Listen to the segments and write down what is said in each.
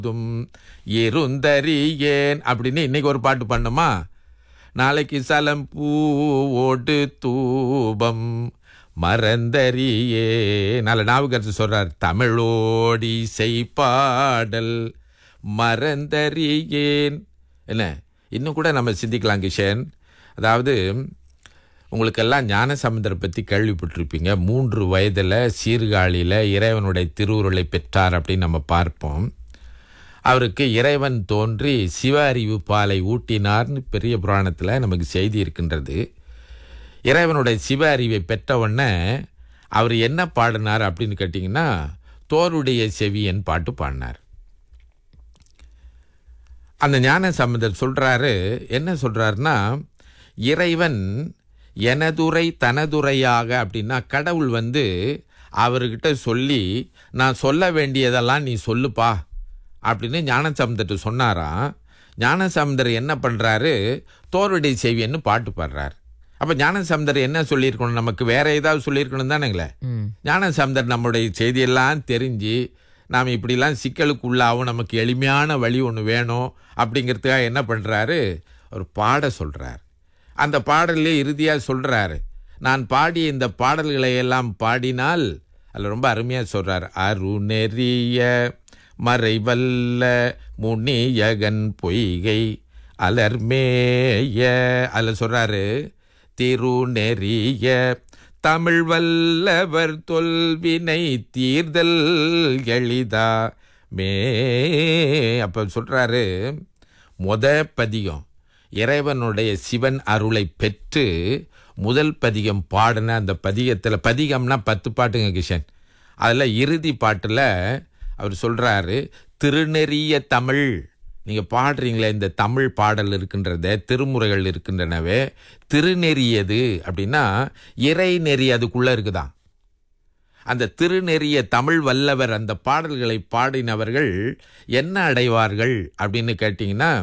தும் இருந்தறியேன் அப்படின்னு இன்னைக்கு ஒரு பாட்டு பண்ணுமா நாளைக்கு சலம் பூவோடு தூபம் மறந்தறியே நல்ல நாவுக்கரசு சொல்றார் தமிழோடி செய்பாடல் மறந்தறியேன் என்ன இன்னும் கூட நம்ம சிந்திக்கலாம் கிஷன் அதாவது உங்களுக்கெல்லாம் ஞானசமுந்தரை பற்றி கேள்விப்பட்டிருப்பீங்க மூன்று வயதில் சீர்காழியில் இறைவனுடைய திருவுருளை பெற்றார் அப்படின்னு நம்ம பார்ப்போம் அவருக்கு இறைவன் தோன்றி சிவ அறிவு பாலை ஊட்டினார்னு பெரிய புராணத்தில் நமக்கு செய்தி இருக்கின்றது இறைவனுடைய சிவ அறிவை பெற்ற உடனே அவர் என்ன பாடினார் அப்படின்னு கேட்டிங்கன்னா தோருடைய செவியன் பாட்டு பாடினார் அந்த ஞான சம்பந்தர் சொல்றாரு என்ன சொல்றாருன்னா இறைவன் எனதுரை தனதுரையாக அப்படின்னா கடவுள் வந்து அவர்கிட்ட சொல்லி நான் சொல்ல வேண்டியதெல்லாம் நீ சொல்லுப்பா அப்படின்னு ஞானசமுதர்கிட்ட சொன்னாராம் ஞானசமுதர் என்ன பண்ணுறாரு தோருடைய செய்வியன்னு பாட்டு பாடுறாரு அப்போ ஞானசமுதர் என்ன சொல்லியிருக்கணும் நமக்கு வேற ஏதாவது சொல்லியிருக்கணும் தானேங்களே ம் ஞானசமுதர் நம்முடைய செய்தியெல்லாம் தெரிஞ்சு நாம் இப்படிலாம் சிக்கலுக்கு உள்ளாகவும் நமக்கு எளிமையான வழி ஒன்று வேணும் அப்படிங்கிறதுக்காக என்ன பண்ணுறாரு ஒரு பாட சொல்கிறார் அந்த பாடல்லே இறுதியாக சொல்கிறாரு நான் பாடிய இந்த பாடல்களை எல்லாம் பாடினால் அதில் ரொம்ப அருமையாக சொல்கிறார் அருணெறிய மறைவல்ல முனியகன் பொய்கை அலர்மேய அதில் சொல்கிறாரு திருநெறிய தமிழ் வல்லவர் தொல்வினை தீர்தல் எளிதா மே அப்போ சொல்கிறாரு முத பதிகம் இறைவனுடைய சிவன் அருளை பெற்று முதல் பதிகம் பாடின அந்த பதிகத்தில் பதிகம்னா பத்து பாட்டுங்க கிஷன் அதில் இறுதி பாட்டில் அவர் சொல்கிறாரு திருநெறிய தமிழ் நீங்கள் பாடுறீங்களே இந்த தமிழ் பாடல் இருக்கின்றத திருமுறைகள் இருக்கின்றனவே திருநெறியது அப்படின்னா இறை நெறி அதுக்குள்ளே இருக்குதான் அந்த திருநெறிய தமிழ் வல்லவர் அந்த பாடல்களை பாடினவர்கள் என்ன அடைவார்கள் அப்படின்னு கேட்டிங்கன்னா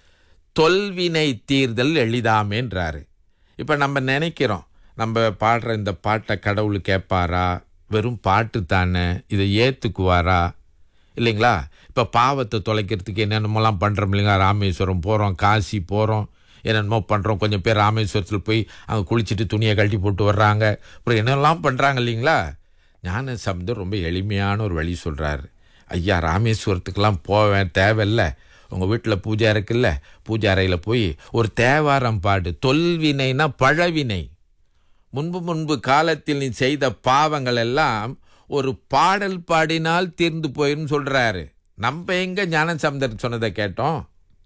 தொல்வினை தீர்தல் எளிதாமேன்றாரு இப்போ நம்ம நினைக்கிறோம் நம்ம பாடுற இந்த பாட்டை கடவுள் கேட்பாரா வெறும் பாட்டு தானே இதை ஏற்றுக்குவாரா இல்லைங்களா இப்போ பாவத்தை தொலைக்கிறதுக்கு என்னென்னமோலாம் பண்ணுறோம் இல்லைங்களா ராமேஸ்வரம் போகிறோம் காசி போகிறோம் என்னென்னமோ பண்ணுறோம் கொஞ்சம் பேர் ராமேஸ்வரத்தில் போய் அங்கே குளிச்சுட்டு துணியை கழட்டி போட்டு வர்றாங்க அப்புறம் என்னெல்லாம் பண்ணுறாங்க இல்லைங்களா ஞான சம்பந்தர் ரொம்ப எளிமையான ஒரு வழி சொல்கிறாரு ஐயா ராமேஸ்வரத்துக்கெல்லாம் போவேன் தேவையில்ல உங்கள் வீட்டில் பூஜை இருக்குல்ல பூஜை அறையில் போய் ஒரு தேவாரம் பாடு தொல்வினைனா பழவினை முன்பு முன்பு காலத்தில் நீ செய்த பாவங்கள் எல்லாம் ஒரு பாடல் பாடினால் தீர்ந்து போயிரும் சொல்றாரு நம்ம எங்க ஞானசம்பந்தர் சொன்னதை கேட்டோம்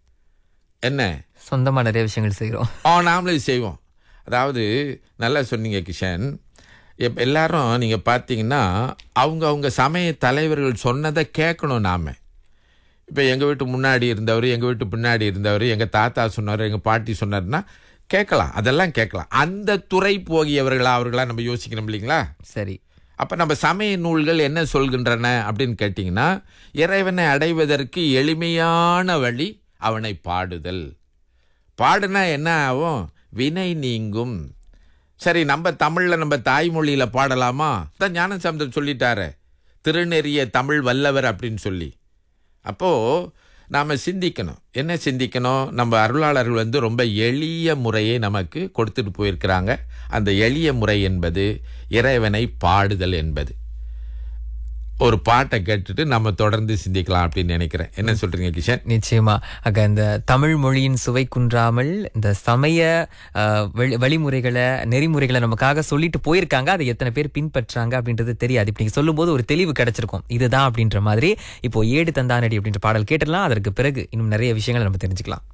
என்ன சொந்தமா நிறைய விஷயங்கள் செய்கிறோம் ஆ நாமளே செய்வோம் அதாவது நல்லா சொன்னீங்க கிஷன் இப்போ எல்லாரும் நீங்கள் பார்த்தீங்கன்னா அவங்க அவங்க சமய தலைவர்கள் சொன்னதை கேட்கணும் நாம இப்போ எங்கள் வீட்டு முன்னாடி இருந்தவர் எங்கள் வீட்டு பின்னாடி இருந்தவர் எங்கள் தாத்தா சொன்னார் எங்கள் பாட்டி சொன்னார்னா கேட்கலாம் அதெல்லாம் கேட்கலாம் அந்த துறை போகியவர்களா அவர்களா நம்ம யோசிக்கணும் இல்லைங்களா சரி அப்போ நம்ம சமய நூல்கள் என்ன சொல்கின்றன அப்படின்னு கேட்டிங்கன்னா இறைவனை அடைவதற்கு எளிமையான வழி அவனை பாடுதல் பாடுனா என்ன ஆகும் வினை நீங்கும் சரி நம்ம தமிழில் நம்ம தாய்மொழியில் பாடலாமா தான் ஞானசம்பந்தர் சொல்லிட்டாரு திருநெறிய தமிழ் வல்லவர் அப்படின்னு சொல்லி அப்போது நாம் சிந்திக்கணும் என்ன சிந்திக்கணும் நம்ம அருளாளர்கள் வந்து ரொம்ப எளிய முறையை நமக்கு கொடுத்துட்டு போயிருக்கிறாங்க அந்த எளிய முறை என்பது இறைவனை பாடுதல் என்பது ஒரு பாட்டை கேட்டுட்டு நம்ம தொடர்ந்து சிந்திக்கலாம் அப்படின்னு நினைக்கிறேன் என்ன சொல்றீங்க கிஷன் நிச்சயமா அங்க இந்த தமிழ் மொழியின் சுவை குன்றாமல் இந்த சமய அஹ், வழி- வழிமுறைகளை நெறிமுறைகளை நமக்காக சொல்லிட்டு போயிருக்காங்க அதை எத்தனை பேர் பின்பற்றாங்க அப்படின்றது தெரியாது இப்ப நீங்க சொல்லும்போது ஒரு தெளிவு கிடைச்சிருக்கும் இதுதான் அப்படின்ற மாதிரி இப்போ ஏடு தந்தானடி அப்படின்ற பாடல் கேட்டுடலாம் அதற்கு பிறகு இன்னும் நிறைய விஷயங்களை நம்ம தெரிஞ்சுக்கலாம்